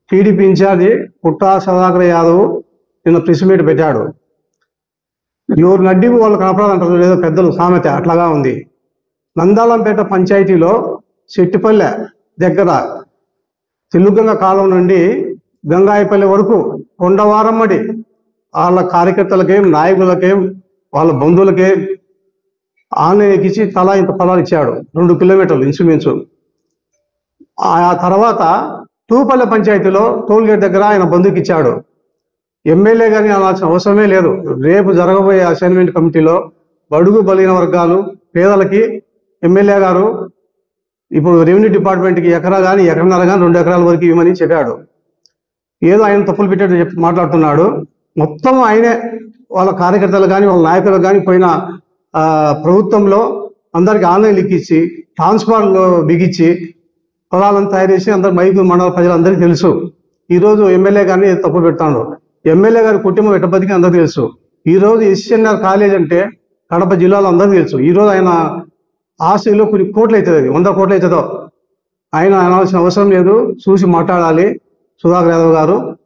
TDP incharge Putta Sudhakar Yadav నిన్న press meet పెట్టాడు ఎవరు నడ్డి వాళ్ళు కనపడాలంటారు లేదో పెద్దలు సామెత అట్లాగా ఉంది నందాలంపేట పంచాయతీలో చెట్టిపల్లె దగ్గర తెలుగంగ కాలం నుండి గంగాయపల్లి వరకు కొండవారమ్మడి వాళ్ళ కార్యకర్తలకేం నాయకులకేం వాళ్ళ బంధువులకేం ఆన్లైన్ ఎక్కించి తలా ఇంత పొలాలు ఇచ్చాడు రెండు కిలోమీటర్లు ఇంచుమించు ఆ తర్వాత తూపల్లె పంచాయతీలో టోల్ గేట్ దగ్గర ఆయన బంధువుకి ఇచ్చాడు ఎమ్మెల్యే గారిని అనాల్సిన అవసరమే లేదు రేపు జరగబోయే అసైన్మెంట్ కమిటీలో బడుగు బలిన వర్గాలు పేదలకి ఎమ్మెల్యే గారు ఇప్పుడు రెవెన్యూ డిపార్ట్మెంట్కి ఎకరా కానీ ఎకరన్నర కానీ రెండు ఎకరాల వరకు ఇవ్వమని చెప్పాడు ఏదో ఆయన తప్పులు పెట్టేట్టు చెప్పి మాట్లాడుతున్నాడు మొత్తం ఆయనే వాళ్ళ కార్యకర్తలు కానీ వాళ్ళ నాయకులు కానీ పోయిన ఆ, ప్రభుత్వంలో అందరికి ఆన్లైన్ లిక్కిచ్చి ట్రాన్స్ఫార్లో బిగించి పొలాలను తయారు చేసి అందరు మైకు మండల ప్రజలందరికీ తెలుసు ఈ రోజు ఎమ్మెల్యే గారిని తప్పు పెడతాడు ఎమ్మెల్యే గారి కుటుంబం ఎట్ట బతికి అందరికీ తెలుసు ఈ రోజు ఎస్ఎన్ఆర్ కాలేజ్ అంటే కడప జిల్లాలో అందరికీ తెలుసు ఈ రోజు ఆయన ఆశలో కొన్ని కోట్లు అవుతుంది అది వంద కోట్లు అవుతుందో ఆయన అనాల్సిన అవసరం లేదు చూసి మాట్లాడాలి సుధాకర్ యాదవ్ గారు